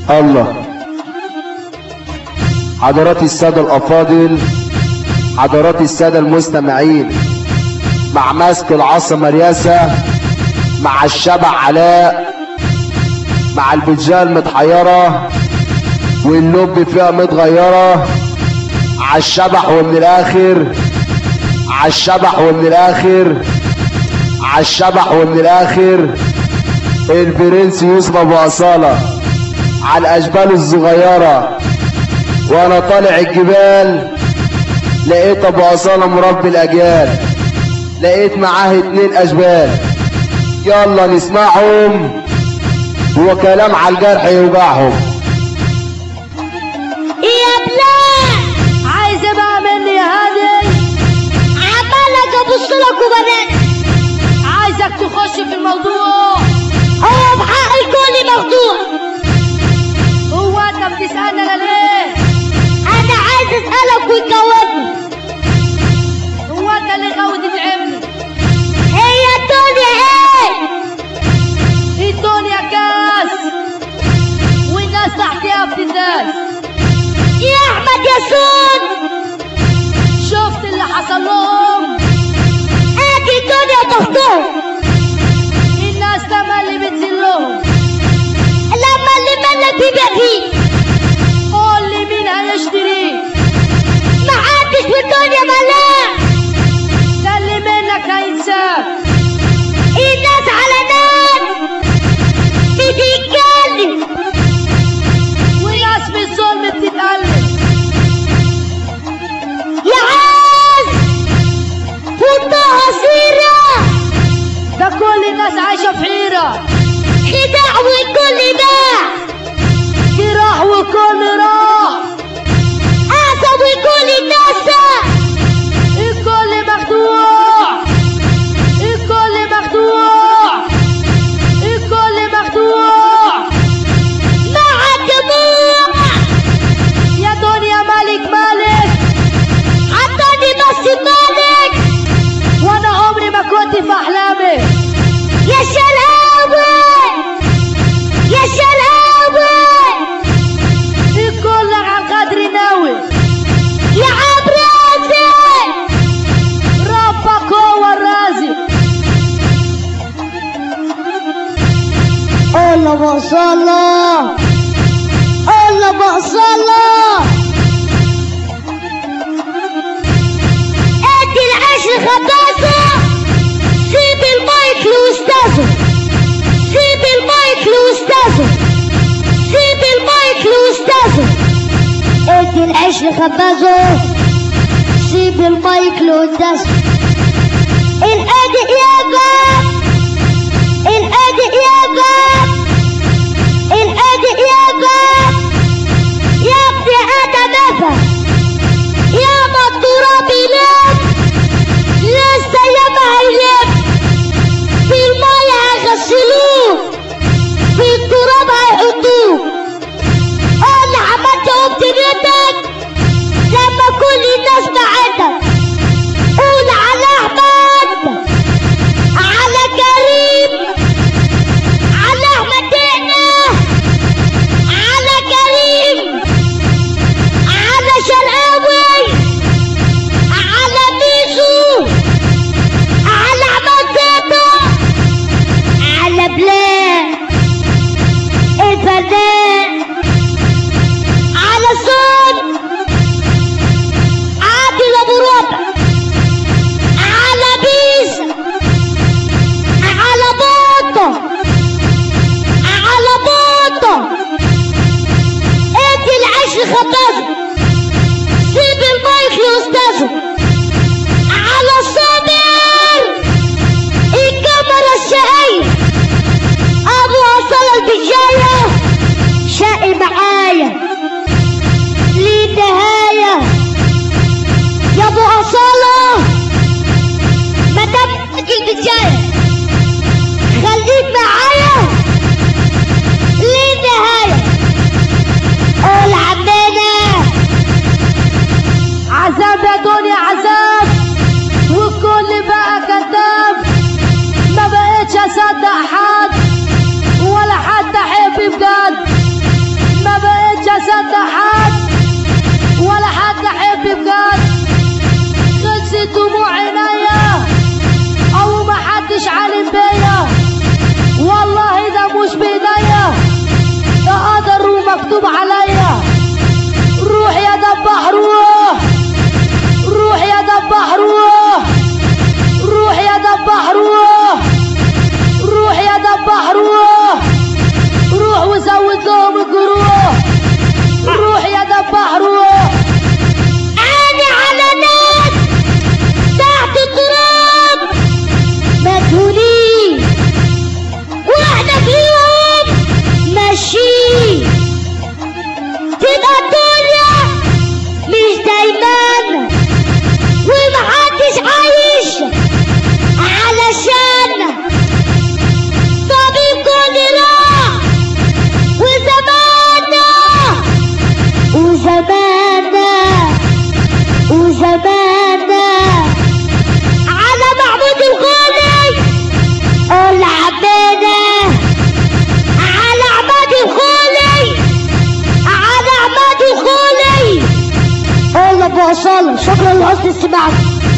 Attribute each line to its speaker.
Speaker 1: الله حضرات السادة الأفاضل حضرات السادة المستمعين مع ماسك العصا مرياسة مع الشبع علاء مع البجال متحيرة واللب فيها متغيرة على الشبح ومن الآخر على الشبح ومن الآخر على الشبح ومن الآخر البرنس يوسف أبو أصالة على الأجبال الصغيرة وأنا طالع الجبال لقيت أبو أصالة مربي الأجيال لقيت معاه اتنين أجبال يلا نسمعهم هو كلام على الجرح يوجعهم
Speaker 2: يا بلاد
Speaker 3: عايزه بقى مني يا هادي
Speaker 2: عمالك ابص لك وبنات
Speaker 3: عايزك تخش في الموضوع
Speaker 2: هو بحق الكل مخدوع
Speaker 3: هو انت بتسالنا انا ليه
Speaker 2: انا عايز اسالك وتجاوبني
Speaker 3: هو انت اللي غاوي تتعبني
Speaker 2: هي الدنيا ايه
Speaker 3: الدنيا كاس والناس تحتها بتنداس
Speaker 2: يا احمد ياسون
Speaker 3: شفت اللي حصل لهم
Speaker 2: ادي الدنيا تحتهم
Speaker 3: الناس لما اللي بتذلهم
Speaker 2: لما اللي منك بيبيع فيه
Speaker 3: قول لي مين هيشتريه
Speaker 2: محدش في الدنيا ملاك
Speaker 3: ده اللي منك هينساك
Speaker 2: الناس على ناس بتتكلم
Speaker 3: وناس في الظلم بتتألم
Speaker 2: يا عاز فضها سيرة
Speaker 3: ده كل الناس عايشة في حيرة
Speaker 2: خداع والكل باع
Speaker 3: جراح وكل راح
Speaker 2: أعصب والكل نسى
Speaker 3: الكل مخدوع الكل مخدوع الكل مخدوع
Speaker 2: مع الدموع
Speaker 3: يا دنيا ملك ملك
Speaker 2: عطاني بس مالك
Speaker 3: وانا عمري ما كنت في احلامي
Speaker 2: يا شلاوي يا شلاوي
Speaker 3: الكل عن قدر ناوي
Speaker 2: يا عبراتي
Speaker 3: ربك هو الرازق
Speaker 2: الله ما شاء الله الله ما شاء الله ادي العشر خبازة سيب المايك لاستاذه سيب المايك لاستاذه سيب المايك لاستاذه ادي العشر خبازة سيب المايك لاستاذه الادي يا باب الادي يا باب الادي يا باب يا ابني ادم افهم يا ما التراب يلف لسه يا ما هيلف في المية هيغسلوه في التراب هيحطوه انا عملت قمت بيتك لما كل الناس بعدك قول على احمد على كريم على احمد دقنا على كريم على شرقاوي على ميزو على احمد زيتو على بلاد الفنان على صوت عادل ابو ربع على بيس على بوطه على بوطه ادي العشر خبازه سيب المايك لاستاذه على صابر الكاميرا الشقية ابو وصل البجاية شقي معايا ليه نهاية يا ابو اصالة ما دام البجاية خليك معايا ليه نهاية قول عمنا
Speaker 3: عذاب يا دنيا عذاب والكل بقى كذاب ما بقتش اصدق حد ولا حد احب بجد يا دبح روح روح وزود لهم الجروح روح يا دبح روح
Speaker 4: انا على ناس تحت التراب مجهولين واحنا فيهم ماشيين تبقى الدنيا مش دايما ومحدش عايش علشان طبيب كل راح وزماننا وزماننا وزماننا على محمود الغالي اللي حبينا على عماد الغالي على عماد الغالي
Speaker 2: الله بوصل شكرا لحسن استماعكم